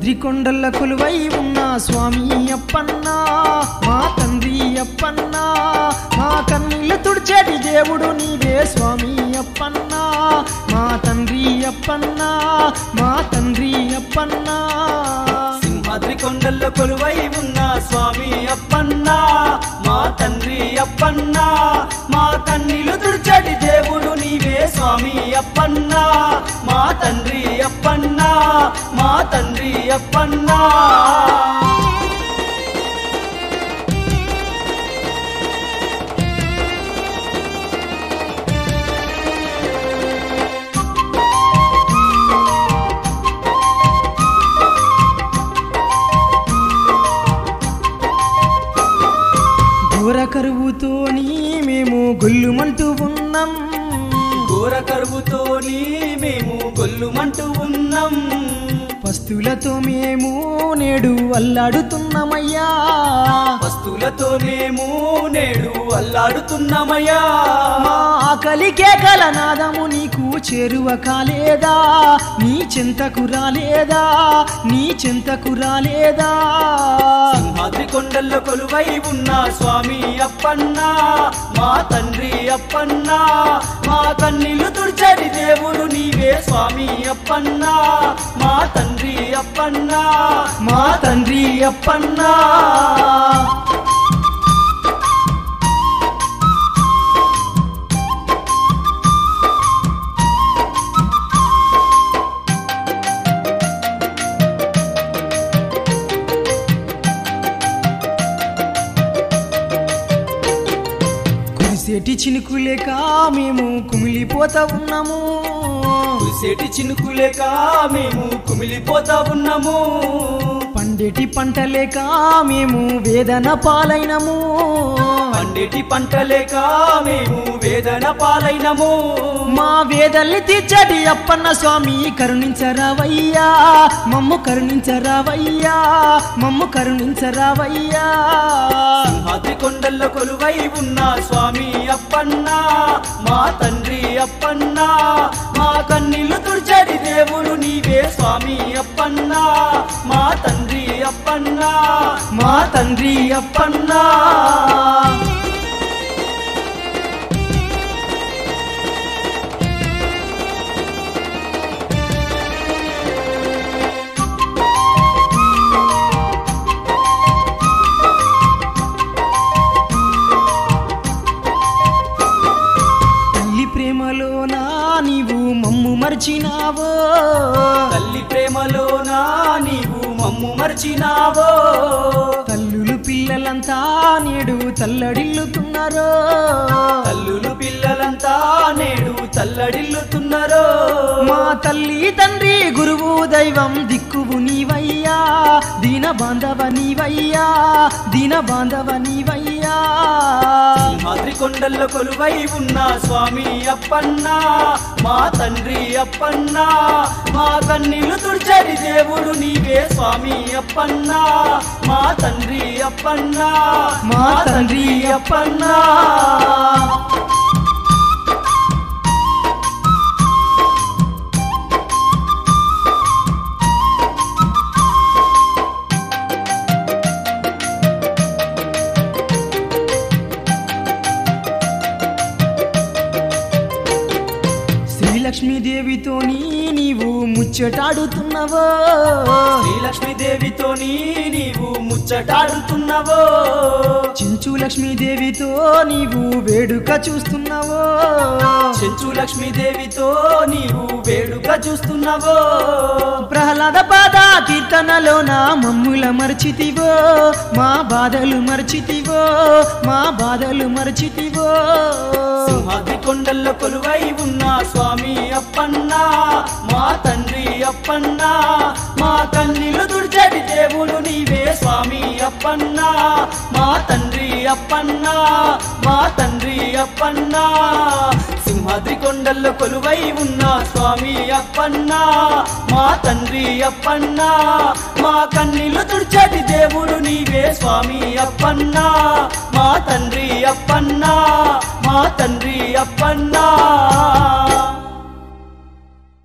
సింహాద్రి కొండల కొలువై ఉన్న స్వామి అప్పన్న మా తండ్రి అప్పన్న మా కన్నీళ్లు తుడిచేటి దేవుడు నీవే స్వామి అప్పన్న మా తండ్రి అప్పన్న మా తండ్రి అప్పన్న సింహాద్రి కొండల్లో కొలువై ఉన్న స్వామి అప్పన్న మా తండ్రి అప్పన్న మా కన్నీలు తుడిచటి దేవుడు నీవే స్వామి అప్పన్న మా తండ్రి అప్పన్న మా తండ్రి అప్పన్న ఘోర కరువుతోని మేము గొల్లుమంటూ ఉన్నాం ఘోర కరువుతోని మేము గొల్లుమంటూ ఉన్నాం పస్తులతో మేము నేడు అల్లాడుతున్నామయ్యా వస్తువులతో మేము నేడు అల్లాడుతున్నామయ్యా మా ఆకలికే కలనాదము నీకు చేరువ కాలేదా నీ చింతకు రాలేదా నీ చింతకు రాలేదా సింహాద్రి కొండల్లో కొలువై ఉన్న స్వామి అప్పన్న మా తండ్రి అప్పన్న మా కన్నీళ్లు తుడిచడి దేవుడు నీవే స్వామి అప్పన్న మా తండ్రి అప్పన్న మా తండ్రి అప్పన్నా కురిసేటి చినుకులేక మేము కుమిలిపోతా ఉన్నాము కురిసేటి చినుకులేక మేము కుమిలిపోతా ఉన్నాము పండేటి పంట లేక మేము వేదన పాలైనము పండేటి పంటలేక మేము వేదన పాలైనము మా వేదల్ని తీర్చటి అప్పన్న స్వామి కరుణించరావయ్యా మమ్ము కరుణించరావయ్యా మమ్ము కరుణించరావయ్యా సింహాద్రి కొండల్లో కొలువై ఉన్న స్వామి అప్పన్న మా తండ్రి అప్పన్న మా కన్నీళ్లు తుడిచడి దేవుడు నీవే స్వామి అప్పన్న మా తండ్రి అప్పన్న మా తండ్రి అప్పన్నా తల్లి ప్రేమలోనా నీవు మమ్ము మర్చినావో తల్లి ప్రేమలోనా నీవు మమ్ము మర్చినావో తల్లులు పిల్లలంతా నేడు తల్లడిల్లుతున్నారో తల్లులు పిల్లలంతా నేడు తల్లడిల్లుతున్నారో మా తల్లి తండ్రి గురువు దైవం దిక్కువు నీవయ్యా దీన బాంధవ నీవయ్యా దీన బాంధవ నీవయ్యా సింహాద్రి కొండల్లో కొలువై ఉన్న స్వామి అప్పన్న మా తండ్రి అప్పన్న మా కన్నీళ్లు తుడిచడి దేవుడు నీవే స్వామి అప్పన్న మా తండ్రి అప్పన్న మా తండ్రి అప్పన్నా శ్రీలక్ష్మీదేవితోని నీవు ముచ్చటాడుతున్నావో శ్రీలక్ష్మీదేవితోని నీవు ముచ్చటాడుతున్నావో చించు లక్ష్మీదేవితో నీవు వేడుక చూస్తున్నావో చెంచు లక్ష్మీదేవితో నీవు వేడుక చూస్తున్నావో ప్రహ్లాద పాద కీర్తనలోన మమ్ముల మర్చితివో మా బాధలు మర్చితివో మా బాధలు మర్చితివో సింహాద్రి కొండల్లో కొలువై ఉన్న స్వామి అప్పన్న మా తండ్రి అప్పన్న మా కన్నీళ్లు తుడిచడి దేవుడు నీవే స్వామి అప్పన్న మా తండ్రి అప్పన్న మా తండ్రి అప్పన్న సింహాద్రి కొండల్లో కొలువై ఉన్న స్వామి అప్పన్న మా తండ్రి అప్పన్న మా కన్నీళ్లు తుడిచటి దేవుడు నీవే స్వామి అప్పన్న మా తండ్రి అప్పన్న మా తండ్రి